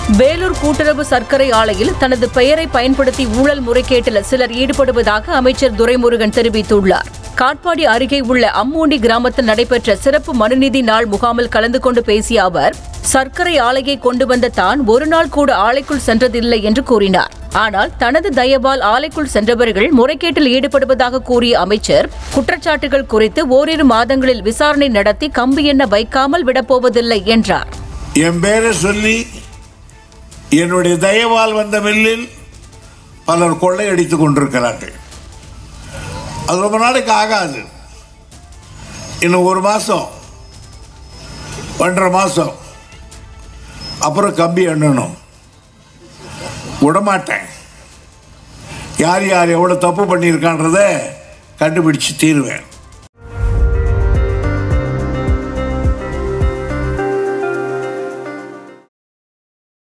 வேலூர் கூட்டுறவு சர்க்கரை ஆலையில் தனது பெயரை பயன்படுத்தி ஊழல் முறைகேட்டில் சிலர் ஈடுபடுவதாக அமைச்சர் துரைமுருகன் தெரிவித்துள்ளார் காட்பாடி அருகே உள்ள அம்மூண்டி கிராமத்தில் நடைபெற்ற சிறப்பு மனுநீதி நாள் முகாமில் கலந்து கொண்டு பேசிய அவர் சர்க்கரை ஆலையை கொண்டு வந்த தான் ஒரு நாள் கூட ஆலைக்குள் சென்றதில்லை என்று கூறினார் ஆனால் தனது தயவால் ஆலைக்குள் சென்றவர்கள் முறைகேட்டில் ஈடுபடுவதாக கூறிய அமைச்சர் குற்றச்சாட்டுகள் குறித்து ஓரிரு மாதங்களில் விசாரணை நடத்தி கம்பி எண்ண வைக்காமல் விடப்போவதில்லை என்றார் என் பேரை சொல்லி என்னுடைய தயவால் வந்த மில்லில் பலர் கொள்ளையடித்துக் கொண்டிருக்கிறார்கள் அது ரொம்ப நாளைக்கு ஆகாது இன்னும் ஒரு மாதம் ஒன்றரை மாதம் அப்புறம் கம்பி எண்ணணும் விடமாட்டேன் யார் யார் எவ்வளோ தப்பு பண்ணியிருக்கான்றத கண்டுபிடிச்சு தீருவேன்